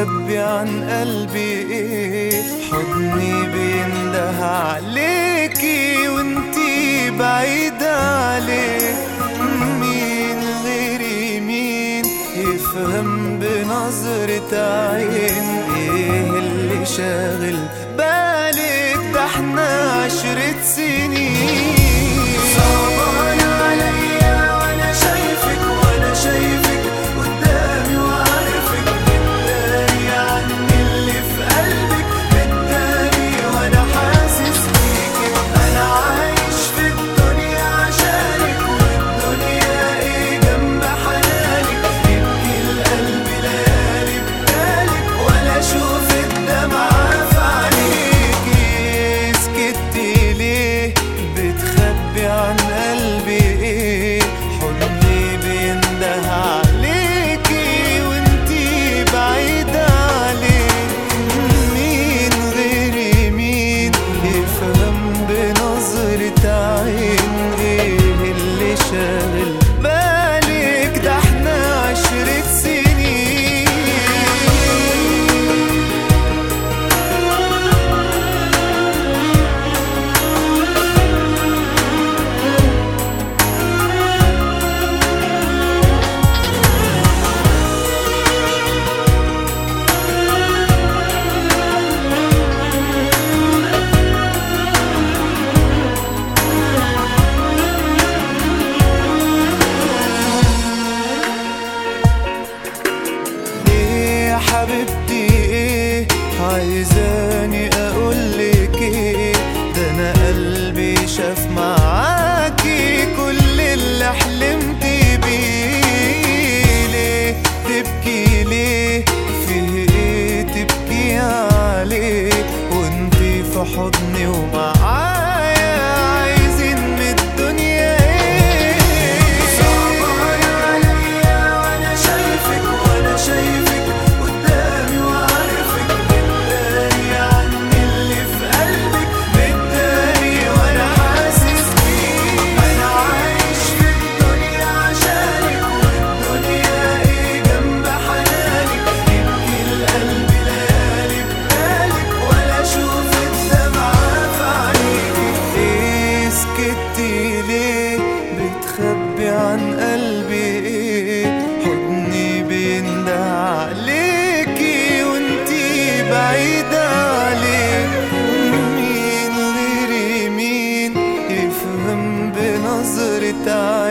بتخبي عن قلبي ايه حضني بينده عليكي وانتي بعيدة عليه مين غيري مين يفهم بنظرة عين ايه اللي شاغل بالك ده احنا عشرة سنين صعبان عليا وانا شايفك وانا شايفك قدامي وعارفك بتداري عني اللي في قلبك بتداري وانا حاسس بيكي انا عايش في الدنيا عشانك والدنيا ايه جنب حنانك يبكي القلب ليالي ببالك ولا اشوف الدمعة في عينيكي سكتي ليه بتخبي عن قلبي ايه حضني بينده عليكي وانتي بعيدة عليه مين غيري مين يفهم بنظرة عين ايه اللي شاغل بالك ده احنا عشرة سنين ايه يا حبيبتي ايه عايزاني اقولك ايه ده انا قلبي شاف معاكي كل اللي حلمت بيه ليه تبكي ليه فيه ايه تبكي عليه وانتي في حضني ومعايا عايزين من الدنيا ايه صعبان عليا وانا شايفك وانا شايفك قدامي وعارفك بتداري عني اللي في قلبك بتداري وانا حاسس بيك انا عايش في الدنيا عشانك والدنيا ايه جنب حنانك يبكي القلب ليالي ببالك ولا اشوف الدمعة في عينيكي ايه سكتي ليه بتخبي عن قلبي ايه حضني بينده عليكي وانتي بعيدة عليه مين غيري مين يفهم بنظرة عين